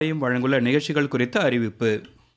நிலையம் வழங்குள்ள நிகழ்ச்சிகள் குறித்த அறிவிப்பு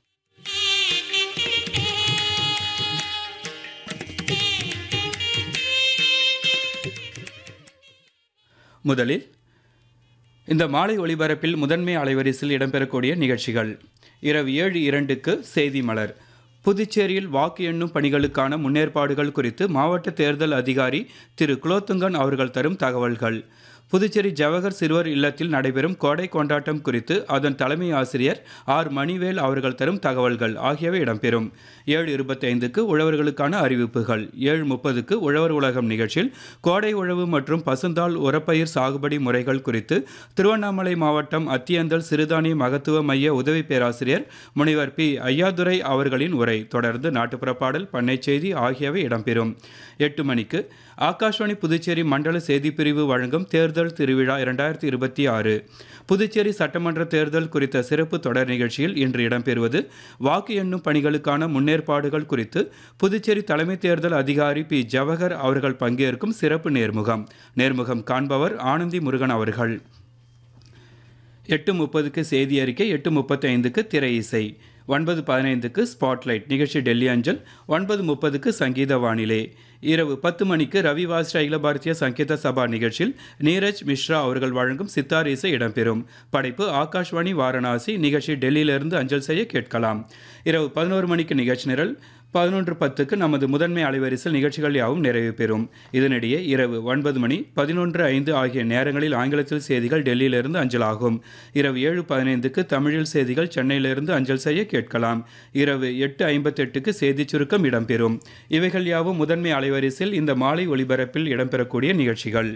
முதலில் இந்த மாலை ஒளிபரப்பில் முதன்மை அலைவரிசையில் இடம்பெறக்கூடிய நிகழ்ச்சிகள் இரவு ஏழு இரண்டுக்கு செய்தி மலர் புதுச்சேரியில் வாக்கு எண்ணும் பணிகளுக்கான முன்னேற்பாடுகள் குறித்து மாவட்ட தேர்தல் அதிகாரி திரு குலோத்துங்கன் அவர்கள் தரும் தகவல்கள் புதுச்சேரி ஜவஹர் சிறுவர் இல்லத்தில் நடைபெறும் கோடை கொண்டாட்டம் குறித்து அதன் தலைமை ஆசிரியர் ஆர் மணிவேல் அவர்கள் தரும் தகவல்கள் ஆகியவை இடம்பெறும் ஏழு இருபத்தைந்துக்கு உழவர்களுக்கான அறிவிப்புகள் ஏழு முப்பதுக்கு உழவர் உலகம் நிகழ்ச்சியில் கோடை உழவு மற்றும் பசுந்தாள் உரப்பயிர் சாகுபடி முறைகள் குறித்து திருவண்ணாமலை மாவட்டம் அத்தியந்தல் சிறுதானிய மகத்துவ மைய உதவி பேராசிரியர் முனைவர் பி ஐயாதுரை அவர்களின் உரை தொடர்ந்து நாட்டுப்புற பாடல் பண்ணை செய்தி ஆகியவை இடம்பெறும் எட்டு மணிக்கு ஆகாஷ்வாணி புதுச்சேரி மண்டல செய்திப்பிரிவு வழங்கும் தேர்தல் திருவிழா இரண்டாயிரத்தி இருபத்தி ஆறு புதுச்சேரி சட்டமன்ற தேர்தல் குறித்த சிறப்பு தொடர் நிகழ்ச்சியில் இன்று இடம்பெறுவது வாக்கு எண்ணும் பணிகளுக்கான முன்னேற்பாடுகள் குறித்து புதுச்சேரி தலைமை தேர்தல் அதிகாரி பி ஜவஹர் அவர்கள் பங்கேற்கும் சிறப்பு நேர்முகம் நேர்முகம் காண்பவர் ஆனந்தி முருகன் அவர்கள் எட்டு முப்பதுக்கு செய்தி அறிக்கை எட்டு முப்பத்தி ஐந்துக்கு திரை இசை ஒன்பது பதினைந்துக்கு ஸ்பாட்லைட் நிகழ்ச்சி டெல்லி அஞ்சல் ஒன்பது முப்பதுக்கு சங்கீத வானிலை இரவு பத்து மணிக்கு ரவி வாஸ்ரா அகில பாரதிய சங்கீத சபா நிகழ்ச்சியில் நீரஜ் மிஸ்ரா அவர்கள் வழங்கும் சித்தார் இசை இடம்பெறும் படைப்பு ஆகாஷ்வாணி வாரணாசி நிகழ்ச்சி டெல்லியிலிருந்து அஞ்சல் செய்ய கேட்கலாம் இரவு பதினோரு மணிக்கு நிகழ்ச்சி நிரல் பதினொன்று பத்துக்கு நமது முதன்மை அலைவரிசையில் நிகழ்ச்சிகள் யாவும் நிறைவு பெறும் இதனிடையே இரவு ஒன்பது மணி பதினொன்று ஐந்து ஆகிய நேரங்களில் ஆங்கிலத்தில் செய்திகள் டெல்லியிலிருந்து அஞ்சலாகும் இரவு ஏழு பதினைந்துக்கு தமிழில் செய்திகள் சென்னையிலிருந்து அஞ்சல் செய்ய கேட்கலாம் இரவு எட்டு ஐம்பத்தெட்டுக்கு செய்திச் சுருக்கம் இடம்பெறும் இவைகள் யாவும் முதன்மை அலைவரிசையில் இந்த மாலை ஒளிபரப்பில் இடம்பெறக்கூடிய நிகழ்ச்சிகள்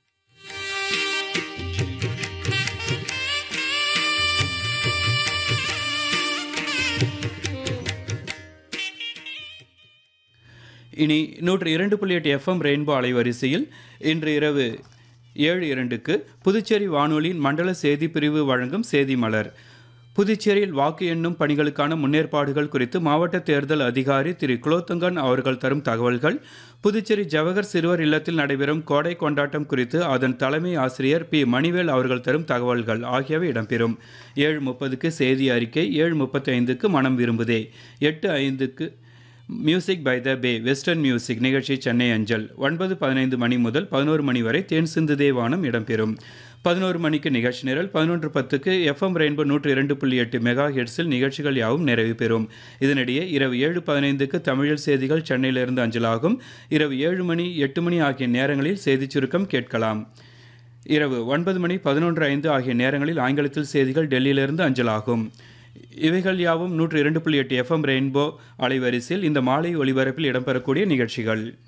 இனி நூற்று இரண்டு புள்ளி எட்டு எஃப்எம் ரெயின்போ அலைவரிசையில் இன்று இரவு ஏழு இரண்டுக்கு புதுச்சேரி வானொலியின் மண்டல செய்தி பிரிவு வழங்கும் செய்தி மலர் புதுச்சேரியில் வாக்கு எண்ணும் பணிகளுக்கான முன்னேற்பாடுகள் குறித்து மாவட்ட தேர்தல் அதிகாரி திரு குலோத்துங்கன் அவர்கள் தரும் தகவல்கள் புதுச்சேரி ஜவஹர் சிறுவர் இல்லத்தில் நடைபெறும் கோடை கொண்டாட்டம் குறித்து அதன் தலைமை ஆசிரியர் பி மணிவேல் அவர்கள் தரும் தகவல்கள் ஆகியவை இடம்பெறும் ஏழு முப்பதுக்கு செய்தி அறிக்கை ஏழு முப்பத்தி ஐந்துக்கு மனம் விரும்புதே எட்டு ஐந்துக்கு music by the bay western music நிகழ்ச்சி சென்னை அஞ்சல் ஒன்பது பதினைந்து மணி முதல் பதினோரு மணி வரை தேன் சிந்து தேவானம் இடம்பெறும் பதினோரு மணிக்கு நிகழ்ச்சி நிரல் பதினொன்று பத்துக்கு எஃப்எம் ரெயின்போ நூற்று இரண்டு புள்ளி எட்டு மெகா ஹெட்ஸில் நிகழ்ச்சிகள் யாவும் நிறைவு பெறும் இதனிடையே இரவு ஏழு பதினைந்துக்கு தமிழில் செய்திகள் சென்னையிலிருந்து அஞ்சலாகும் இரவு ஏழு மணி எட்டு மணி ஆகிய நேரங்களில் செய்திச் சுருக்கம் கேட்கலாம் இரவு ஒன்பது மணி பதினொன்று ஐந்து ஆகிய நேரங்களில் ஆங்கிலத்தில் செய்திகள் டெல்லியிலிருந்து அஞ்சலாகும் இவைகள் யாவும் நூற்று இரண்டு புள்ளி எட்டு எஃப்எம் ரெயின்போ அலைவரிசையில் இந்த மாலை ஒளிபரப்பில் இடம்பெறக்கூடிய நிகழ்ச்சிகள்